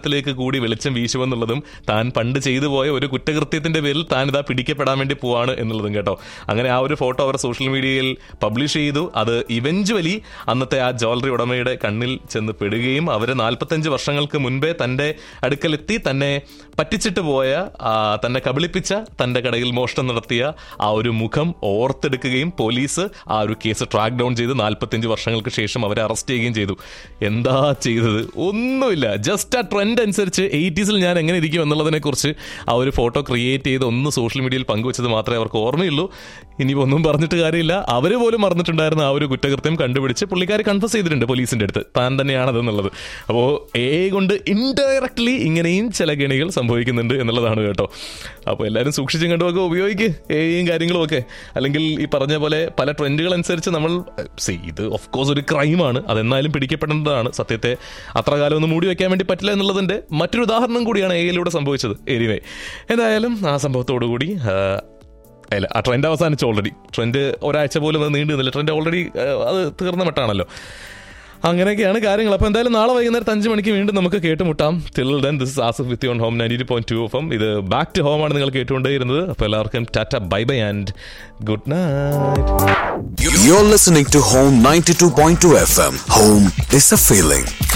ത്തിലേക്ക് കൂടി വെളിച്ചം വീശുമെന്നുള്ളതും താൻ പണ്ട് ചെയ്തു പോയ ഒരു കുറ്റകൃത്യത്തിന്റെ പേരിൽ താൻ ഇതാ പിടിക്കപ്പെടാൻ വേണ്ടി പോവാണ് എന്നുള്ളതും കേട്ടോ അങ്ങനെ ആ ഒരു ഫോട്ടോ അവർ സോഷ്യൽ മീഡിയയിൽ പബ്ലിഷ് ചെയ്തു അത് ഇവഞ്ച്വലി അന്നത്തെ ആ ജ്വല്ലറി ഉടമയുടെ കണ്ണിൽ ചെന്ന് പെടുകയും അവർ നാൽപ്പത്തഞ്ച് വർഷങ്ങൾക്ക് മുൻപേ തന്റെ അടുക്കലെത്തി തന്നെ പറ്റിച്ചിട്ട് പോയ ആ, തന്നെ കബളിപ്പിച്ച തന്റെ കടയിൽ മോഷണം നടത്തിയ ആ ഒരു മുഖം ഓർത്തെടുക്കുകയും പോലീസ് ആ ഒരു കേസ് ട്രാക്ക് ഡൗൺ ചെയ്ത് നാൽപ്പത്തഞ്ച് വർഷങ്ങൾക്ക് ശേഷം അവരെ അറസ്റ്റ് ചെയ്യുകയും ചെയ്തു എന്താ ചെയ്തത് ഒന്നുമില്ല ജസ്റ്റ് ആ ട്രെൻഡ് അനുസരിച്ച് എയ്റ്റീസിൽ ഞാൻ എങ്ങനെ ഇരിക്കും എന്നുള്ളതിനെ കുറിച്ച് ആ ഒരു ഫോട്ടോ ക്രിയേറ്റ് ചെയ്ത് ഒന്ന് സോഷ്യൽ മീഡിയയിൽ പങ്കുവച്ചത് മാത്രമേ അവർക്ക് ഓർമ്മയുള്ളൂ ഇനിയിപ്പോൾ ഒന്നും പറഞ്ഞിട്ട് കാര്യമില്ല അവർ പോലും മറന്നിട്ടുണ്ടായിരുന്ന ആ ഒരു കുറ്റകൃത്യം കണ്ടുപിടിച്ച് പുള്ളിക്കാർ കൺഫസ് ചെയ്തിട്ടുണ്ട് പോലീസിന്റെ അടുത്ത് താൻ തന്നെയാണത് എന്നുള്ളത് അപ്പോൾ എ കൊണ്ട് ഇൻഡയറക്ട്ലി ഇങ്ങനെയും ചില ഗണികൾ സംഭവിക്കുന്നുണ്ട് എന്നുള്ളതാണ് കേട്ടോ അപ്പോൾ എല്ലാവരും സൂക്ഷിച്ചും കണ്ടുമൊക്കെ ഉപയോഗിക്കുക എയും കാര്യങ്ങളും ഒക്കെ അല്ലെങ്കിൽ ഈ പറഞ്ഞ പോലെ പല ട്രെൻഡുകൾ അനുസരിച്ച് നമ്മൾ see, ഇത് ഓഫ് കോഴ്സ് ഒരു ക്രൈമാണ് അതെന്നാലും പിടിക്കപ്പെടേണ്ടതാണ് സത്യത്തെ അത്ര കാലം ഒന്നും മൂടി വെക്കാൻ വേണ്ടി പറ്റില്ല എന്നുള്ളതിന്റെ മറ്റൊരു ഉദാഹരണം കൂടിയാണ് എയിലൂടെ സംഭവിച്ചത് എനിവേ എന്തായാലും ആ സംഭവത്തോടു കൂടി ആ, അല്ല ആ ട്രെൻഡ് അവസാനിച്ചു ഓൾറെഡി ട്രെൻഡ് ഒരാഴ്ച പോലും അത് നീണ്ടു നിന്നില്ല ട്രെൻഡ് ഓൾറെഡി അത് തീർന്ന മട്ടാണല്ലോ അങ്ങനെയൊക്കെയാണ് കാര്യങ്ങൾ അപ്പോൾ എന്തായാലും നാളെ വൈകുന്നേരത്ത് അഞ്ച് മണിക്ക് വീണ്ടും നമുക്ക് കേട്ടുമുട്ടാം till then this Asif with on home ninety point two F M ഇത് ബാക്ക് ടു ഹോം ആണ് നിങ്ങൾ കേട്ടുകൊണ്ടേയിരുന്നത് അപ്പോൾ എല്ലാവർക്കും tata bye bye and good night You're listening to Home 92.2 FM. Home is a feeling.